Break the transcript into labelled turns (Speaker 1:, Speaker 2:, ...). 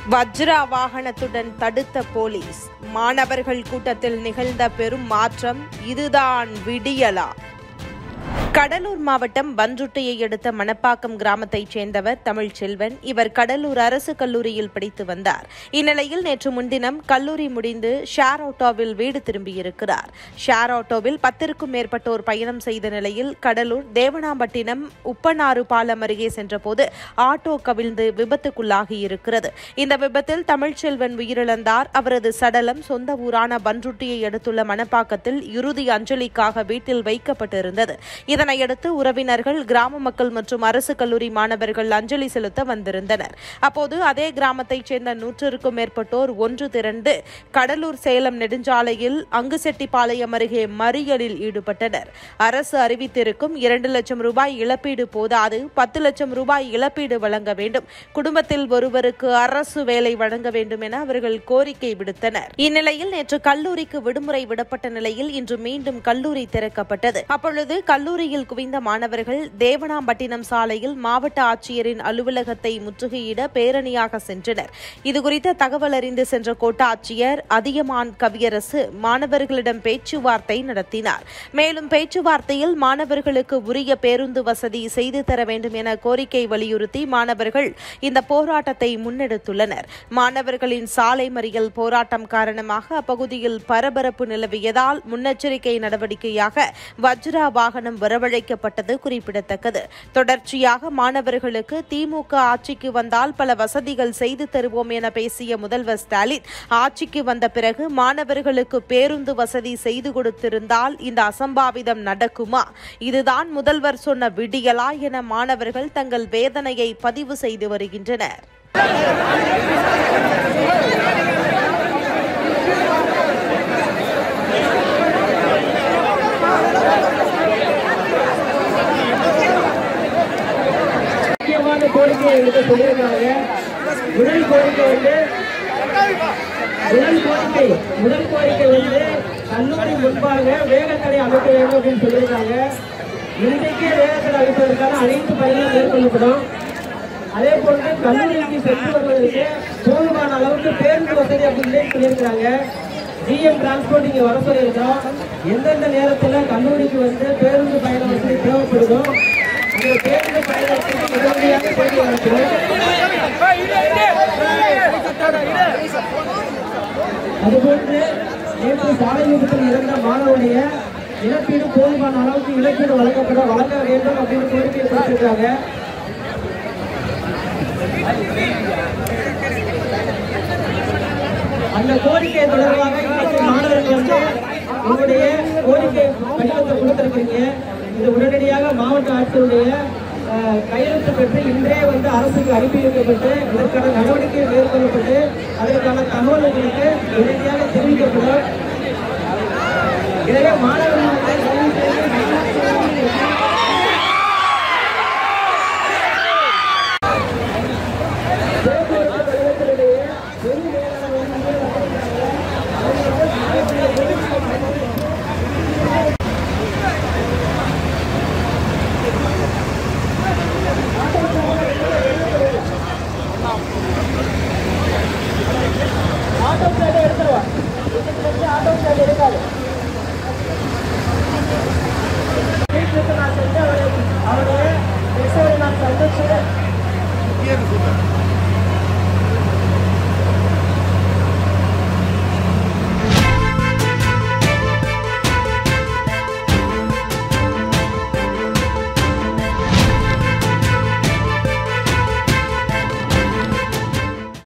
Speaker 1: வஜ்ரா வாகனத்துடன் தடுத்த போலீஸ் மாணவர்கள் கூட்டத்தில் நிகழ்ந்த பெரும் மாற்றம் இதுதான் விடியலா கடலூர் மாவட்டம் பன்ருட்டியை அடுத்த மணப்பாக்கம் கிராமத்தைச் சேர்ந்தவர் தமிழ்ச்செல்வன் இவர் கடலூர் அரசு கல்லூரியில் படித்து வந்தார் இந்நிலையில் நேற்று முன்தினம் கல்லூரி முடிந்து ஷேர் ஆட்டோவில் வீடு திரும்பியிருக்கிறார் ஷேர் ஆட்டோவில் பத்திற்கும் மேற்பட்டோர் பயணம் செய்த நிலையில் கடலூர் தேவனாம்பட்டினம் உப்பனாறு பாலம் அருகே சென்றபோது ஆட்டோ கவிழ்ந்து விபத்துக்குள்ளாகி இருக்கிறது இந்த விபத்தில் தமிழ்ச்செல்வன் உயிரிழந்தார் அவரது சடலம் சொந்த ஊரான பன்ருட்டியை அடுத்துள்ள மணப்பாக்கத்தில் இறுதி அஞ்சலிக்காக வீட்டில் வைக்கப்பட்டிருந்தது இதனையடுத்து உறவினர்கள் கிராம மக்கள் மற்றும் அரசு கல்லூரி மாணவர்கள் அஞ்சலி செலுத்த வந்திருந்தனர் அப்போது அதே கிராமத்தைச் சேர்ந்த நூற்றிற்கும் மேற்பட்டோர் ஒன்று திரண்டு கடலூர் சேலம் நெடுஞ்சாலையில் அங்குசெட்டிப்பாளையம் அருகே மறியலில் ஈடுபட்டனர் அரசு அறிவித்திருக்கும் இரண்டு லட்சம் ரூபாய் இழப்பீடு போதாது பத்து லட்சம் ரூபாய் இழப்பீடு வழங்க வேண்டும் குடும்பத்தில் ஒருவருக்கு அரசு வேலை வழங்க வேண்டும் என அவர்கள் கோரிக்கை விடுத்தனர் இந்நிலையில் நேற்று கல்லூரிக்கு விடுமுறை விடப்பட்ட நிலையில் இன்று மீண்டும் கல்லூரி திறக்கப்பட்டது அப்பொழுது கல்லூரியில் குவிந்த மாணவர்கள் தேவனாம்பட்டினம் சாலையில் மாவட்ட ஆட்சியரின் அலுவலகத்தை முற்றுகையிட பேரணியாக சென்றனர் இதுகுறித்த தகவல் அறிந்து சென்ற கோட்டாட்சியர் அதியமான் கவியரசு மாணவர்களிடம் பேச்சுவார்த்தை நடத்தினார் மேலும் பேச்சுவார்த்தையில் மாணவர்களுக்கு உரிய பேருந்து வசதி செய்து தர வேண்டும் என கோரிக்கை வலியுறுத்தி மாணவர்கள் இந்த போராட்டத்தை முன்னெடுத்துள்ளனர் மாணவர்களின் சாலை மறியல் போராட்டம் காரணமாக அப்பகுதியில் பரபரப்பு நிலவியதால் முன்னெச்சரிக்கை நடவடிக்கையாக வஜ்ரா வாகனம் வரவழைக்கப்பட்டது குறிப்பிடத்தக்கது தொடர்ச்சியாக மாணவர்களுக்கு திமுக ஆட்சிக்கு வந்தால் பல வசதிகள் செய்து தருவோம் என பேசிய முதல்வர் ஸ்டாலின் ஆட்சிக்கு வந்த பிறகு மாணவர்களுக்கு பேருந்து வசதி செய்து கொடுத்திருந்தால் இந்த அசம்பாவிதம் நடக்குமா இதுதான் முதல்வர் சொன்ன விடியலா என மாணவர்கள் தங்கள் வேதனையை பதிவு செய்து வருகின்றனர்
Speaker 2: முக்கியமான கோரிக்கை எங்களுக்கு சொல்லியிருக்காங்க முதல் கோரிக்கை வந்து முதல் கோரிக்கை முதல் கோரிக்கை வந்து கல்லூரி முன்பாக வேகத்தடை அமைக்க வேண்டும் அப்படின்னு சொல்லியிருக்காங்க இன்றைக்கே வேகத்தடை அமைப்பதற்கான அனைத்து பணிகளும் மேற்கொள்ளப்படும் அதே போன்று கல்லூரிக்கு சென்று வருவதற்கு போதுமான அளவுக்கு பேருந்து வசதி அப்படின்னு சொல்லியிருக்கிறாங்க ஜிஎம் டிரான்ஸ்போர்ட் இங்கே வர சொல்லியிருக்கோம் எந்தெந்த நேரத்தில் கல்லூரிக்கு வந்து பேருந்து பயண வசதி தேவைப்படுதோ அந்த பேருந்து பயணத்துக்கு உடனடியாக தேடி வரப்படும் அதுபோன்று நேற்று சாலை விபத்தில் இறந்த மாணவனுடைய இழப்பீடு போதுமான அளவுக்கு இழப்பீடு வழங்கப்பட வழங்க வேண்டும் அப்படின்னு கோரிக்கை கொடுத்திருக்காங்க அந்த கோரிக்கை தொடர்பாக இன்னைக்கு மாணவர்கள் வந்து உங்களுடைய கோரிக்கை கடிதத்தை கொடுத்திருக்கீங்க இது உடனடியாக மாவட்ட ஆட்சியருடைய அஹ், கையெழுத்து பெற்று இன்றே வந்து அரசுக்கு அனுப்பி வைக்கப்பட்டு இதற்கான நடவடிக்கை மேற்கொள்ளப்பட்டு அதற்கான தகவல் உங்களுக்கு உடனடியாக தெரிவிக்கப்படும் எனவே மாணவர்கள் வந்து தயவு செய்து போக்குவரத்து கழகத்தினுடைய பொது மேலாளர் ஆட்டோ பிளேட் எடுத்துருவா ஆட்டோ பிளேட் எடுக்காது வீட்டுக்கு நான் சென்று அவருடைய அவருடைய பெற்றோரை நான் சந்திச்சு